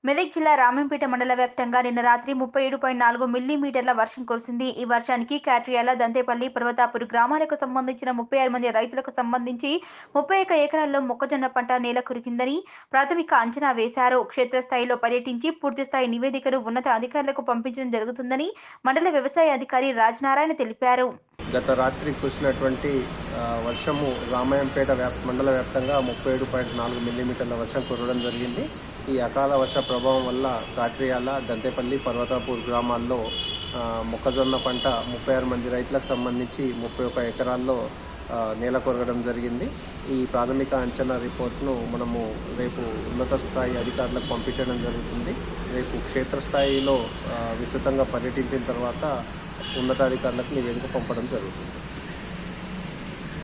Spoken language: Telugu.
మెదక్ జిల్లా రామంపేట మండల వ్యాప్తంగా నిన్న రాత్రి ముప్పై ఏడు పాయింట్ నాలుగు మిల్లీమీటర్ల వర్షం కురిసింది ఈ వర్షానికి కాట్రియాల దంతేపల్లి పర్వతాపురి గ్రామాలకు సంబంధించిన ముప్పై ఆరు మంది రైతులకు సంబంధించి ముప్పై ఒక్క ఎకరాల్లో మొక్కజొన్న పంట నేల కురికిందని ప్రాథమిక అంచనా వేశారు క్షేత్రస్థాయిలో పర్యటించి పూర్తిస్థాయి నివేదికను ఉన్నత అధికారులకు పంపించడం జరుగుతుందని మండల వ్యవసాయ అధికారి రాజనారాయణ తెలిపారు గత రాత్రి కురిసినటువంటి ఆ, వర్షము రామాయంపేట వ్యాప్ మండల వ్యాప్తంగా ముప్పై ఏడు పాయింట్ నాలుగు మిల్లీమీటర్ల వర్షం కురవడం జరిగింది ఈ అకాల వర్ష ప్రభావం వల్ల కాట్రియాల దంతేపల్లి పర్వతాపూర్ గ్రామాల్లో ఆ, మొక్కజొన్న పంట ముప్పై ఆరు మంది రైతులకు సంబంధించి ముప్పై ఒక్క ఎకరాల్లో ఆ, నేల కొరగడం జరిగింది ఈ ప్రాథమిక అంచనా రిపోర్ట్ను మనము రేపు ఉన్నత స్థాయి అధికారులకు పంపించడం జరుగుతుంది రేపు క్షేత్రస్థాయిలో ఆ, విస్తృతంగా పర్యటించిన తర్వాత ఉన్నతాధికారులకు నివేదిక పంపడం జరుగుతుంది